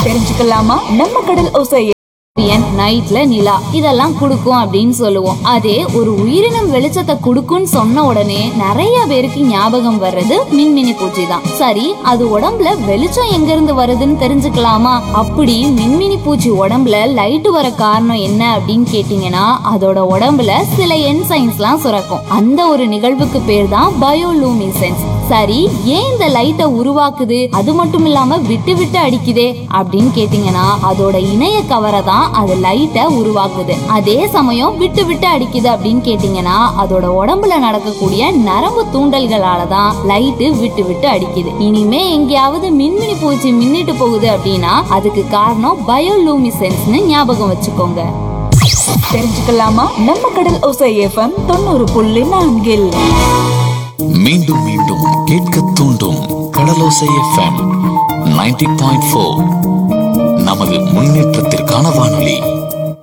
தெரிஞ்சுக்கலாமா நம்ம கடல் ஓசை சூரியன் நைட்ல நிலா இதெல்லாம் கொடுக்கும் அப்படின்னு சொல்லுவோம் அதே ஒரு உயிரினம் வெளிச்சத்தை கொடுக்கும்னு சொன்ன உடனே நிறைய பேருக்கு ஞாபகம் வர்றது மின்மினி பூச்சி தான் சரி அது உடம்புல வெளிச்சம் எங்க இருந்து வருதுன்னு தெரிஞ்சுக்கலாமா அப்படி மின்மினி பூச்சி உடம்புல லைட் வர காரணம் என்ன அப்படின்னு கேட்டீங்கன்னா அதோட உடம்புல சில என்சைன்ஸ்லாம் சுரக்கும் அந்த ஒரு நிகழ்வுக்கு பேர் தான் பயோலூமிசென்ஸ் சரி ஏன் இந்த லைட்டை உருவாக்குது அது மட்டும் இல்லாம விட்டு விட்டு அடிக்குதே அப்படின்னு கேட்டீங்கன்னா அதோட இணைய கவரை தான் அது லைட்டை உருவாக்குது அதே சமயம் விட்டு விட்டு அடிக்குது அப்படின்னு கேட்டீங்கன்னா அதோட உடம்புல நடக்கக்கூடிய நரம்பு தூண்டல்களால தான் லைட்டு விட்டு விட்டு அடிக்குது இனிமே எங்கேயாவது மின்மினி பூச்சி மின்னிட்டு போகுது அப்படின்னா அதுக்கு காரணம் பயோலூமிசென்ஸ்னு ஞாபகம் வச்சுக்கோங்க தெரிஞ்சுக்கலாமா நம்ம கடல் ஓசை எஃப்எம் தொண்ணூறு புள்ளி நான்கில் மீண்டும் மீண்டும் கேட்க தூண்டும் Kadalosai FM ninety point four